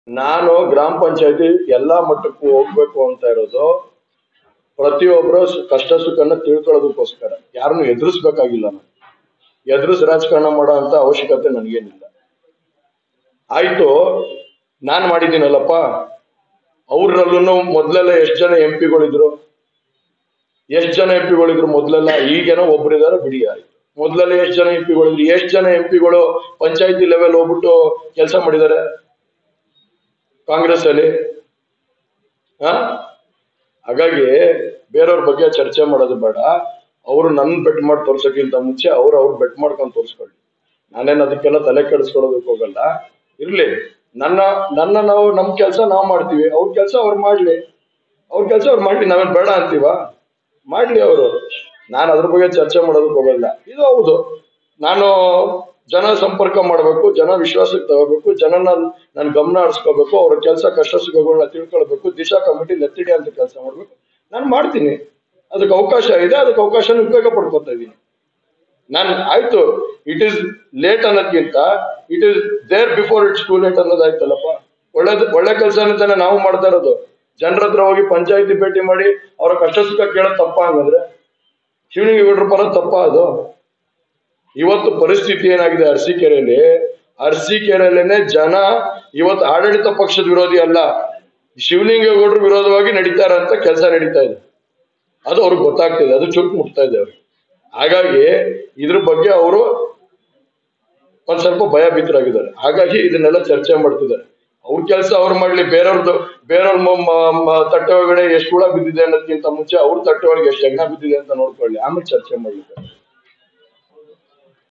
ನಾನು ಗ್ರಾಮ ಪಂಚಾಯತಿ ಎಲ್ಲಾ ಮಟ್ಟಕ್ಕೂ ಹೋಗ್ಬೇಕು ಅಂತ ಇರೋದು ಪ್ರತಿಯೊಬ್ಬರು ಕಷ್ಟ ಸುಖನ ತಿಳ್ಕೊಳ್ಳೋದಕ್ಕೋಸ್ಕರ ಯಾರನ್ನು ಎದುರಿಸ್ಬೇಕಾಗಿಲ್ಲ ನಾನು ಎದುರಿಸ್ ರಾಜಕಾರಣ ಮಾಡೋ ಅಂತ ಅವಶ್ಯಕತೆ ನನಗೇನಿಲ್ಲ ಆಯ್ತು ನಾನ್ ಮಾಡಿದ್ದೀನಲ್ಲಪ್ಪ ಅವ್ರಲ್ಲೂ ಮೊದ್ಲೆಲ್ಲ ಎಷ್ಟು ಜನ ಎಂ ಪಿಗಳಿದ್ರು ಎಷ್ಟು ಜನ ಎಂ ಪಿಗಳಿದ್ರು ಮೊದ್ಲೆಲ್ಲ ಈಗೇನೋ ಒಬ್ರಿದಾರೆ ಬಿಡಿ ಆಯ್ತು ಮೊದ್ಲೆಲ್ಲ ಎಷ್ಟು ಜನ ಎಂ ಪಿಗಳಿದ್ರು ಎಷ್ಟು ಜನ ಎಂ ಪಿಗಳು ಪಂಚಾಯತಿ ಲೆವೆಲ್ ಹೋಗ್ಬಿಟ್ಟು ಕೆಲಸ ಮಾಡಿದ್ದಾರೆ ಕಾಂಗ್ರೆಸ್ ಅಲ್ಲಿ ಆ ಹಾಗಾಗಿ ಬೇರೆಯವ್ರ ಬಗ್ಗೆ ಚರ್ಚೆ ಮಾಡೋದು ಬೇಡ ಅವರು ನನ್ ಬೆಟ್ ಮಾಡಿ ತೋರ್ಸಕ್ಕಿಂತ ಮುಂಚೆ ಅವ್ರು ಅವ್ರು ಬೆಟ್ ಮಾಡ್ಕೊಂಡು ತೋರಿಸ್ಕೊಳ್ಳಿ ನಾನೇನ್ ಅದಕ್ಕೆಲ್ಲ ತಲೆ ಕೆಡಿಸ್ಕೊಳ್ಳೋದಕ್ಕೆ ಹೋಗಲ್ಲ ಇರ್ಲಿ ನನ್ನ ನನ್ನ ನಾವು ನಮ್ ಕೆಲಸ ನಾವು ಮಾಡ್ತೀವಿ ಅವ್ರ ಕೆಲಸ ಅವ್ರು ಮಾಡ್ಲಿ ಅವ್ರ ಕೆಲಸ ಅವ್ರು ಮಾಡ್ಲಿ ನಾವೇನ್ ಬೇಡ ಅಂತೀವ ಮಾಡ್ಲಿ ಅವರು ನಾನು ಅದ್ರ ಬಗ್ಗೆ ಚರ್ಚೆ ಮಾಡೋದಕ್ಕೆ ಹೋಗಲ್ಲ ಇದು ಹೌದು ನಾನು ಜನ ಸಂಪರ್ಕ ಮಾಡಬೇಕು ಜನ ವಿಶ್ವಾಸಕ್ಕೆ ತಗೋಬೇಕು ಜನನ ನಾನು ಗಮನ ಹರಿಸ್ಕೋಬೇಕು ಅವ್ರ ಕೆಲಸ ಕಷ್ಟ ಸುಖಗಳನ್ನ ತಿಳ್ಕೊಳ್ಬೇಕು ದಿಶಾ ಕಮಿಟಿ ನೆತ್ತಿಡಿ ಅಂತ ಕೆಲಸ ಮಾಡ್ಬೇಕು ನಾನು ಮಾಡ್ತೀನಿ ಅದಕ್ಕೆ ಅವಕಾಶ ಇದೆ ಅದಕ್ಕೆ ಅವಕಾಶನ ಉಪಯೋಗ ಪಡ್ಕೊತಾ ಇದ್ದೀನಿ ನಾನು ಆಯ್ತು ಇಟ್ ಈಸ್ ಲೇಟ್ ಅನ್ನೋದ್ಕಿಂತ it is there before it's too late ಅನ್ನೋದಾಯ್ತಲ್ಲಪ್ಪ ಒಳ್ಳೇದು ಒಳ್ಳೆ ಕೆಲಸನೇ ತಾನೇ ನಾವು ಮಾಡ್ತಾ ಇರೋದು ಜನರ ಹತ್ರ ಹೋಗಿ ಪಂಚಾಯತಿ ಭೇಟಿ ಮಾಡಿ ಅವರ ಕಷ್ಟ ಸುಖ ಕೇಳೋದು ತಪ್ಪ ಹಂಗಂದ್ರೆ ಶಿವನಿಗೌಡ್ರ ಪರ ತಪ್ಪ ಅದು ಇವತ್ತು ಪರಿಸ್ಥಿತಿ ಏನಾಗಿದೆ ಅರಸೀಕೆರೆಯಲ್ಲಿ ಅರಸೀಕೆರೆಯಲ್ಲೇನೆ ಜನ ಇವತ್ತು ಆಡಳಿತ ಪಕ್ಷದ ವಿರೋಧಿ ಅಲ್ಲ ಶಿವಲಿಂಗೇಗೌಡರು ವಿರೋಧವಾಗಿ ನಡೀತಾರ ಅಂತ ಕೆಲಸ ನಡೀತಾ ಇದೆ ಅದು ಅವ್ರಿಗೆ ಗೊತ್ತಾಗ್ತಿದೆ ಅದು ಚುರುಕು ಮುಟ್ತಾ ಇದೆ ಅವ್ರಿಗೆ ಹಾಗಾಗಿ ಇದ್ರ ಬಗ್ಗೆ ಅವರು ಒಂದ್ ಸ್ವಲ್ಪ ಭಯಭೀತರಾಗಿದ್ದಾರೆ ಹಾಗಾಗಿ ಇದನ್ನೆಲ್ಲ ಚರ್ಚೆ ಮಾಡ್ತಿದ್ದಾರೆ ಅವ್ರ ಕೆಲಸ ಅವ್ರು ಮಾಡ್ಲಿ ಬೇರೆಯವ್ರದ್ದು ಬೇರೆಯವ್ರ ಮ- ಮ- ಮ- ತಟ್ಟೆ ಒಳಗಡೆ ಎಷ್ಟು ಹುಳ ಬಿದ್ದಿದೆ ಅನ್ನೋದಕ್ಕಿಂತ ಮುಂಚೆ ಅವ್ರ ತಟ್ಟೆ ಒಳಗೆ ಎಷ್ಟು ಹೆಗ್ಣ ಬಿದ್ದಿದೆ ಅಂತ ನೋಡ್ಕೊಳ್ಳಿ ಆಮೇಲೆ ಚರ್ಚೆ ಮಾಡ್ಲಿಕ್ಕೆ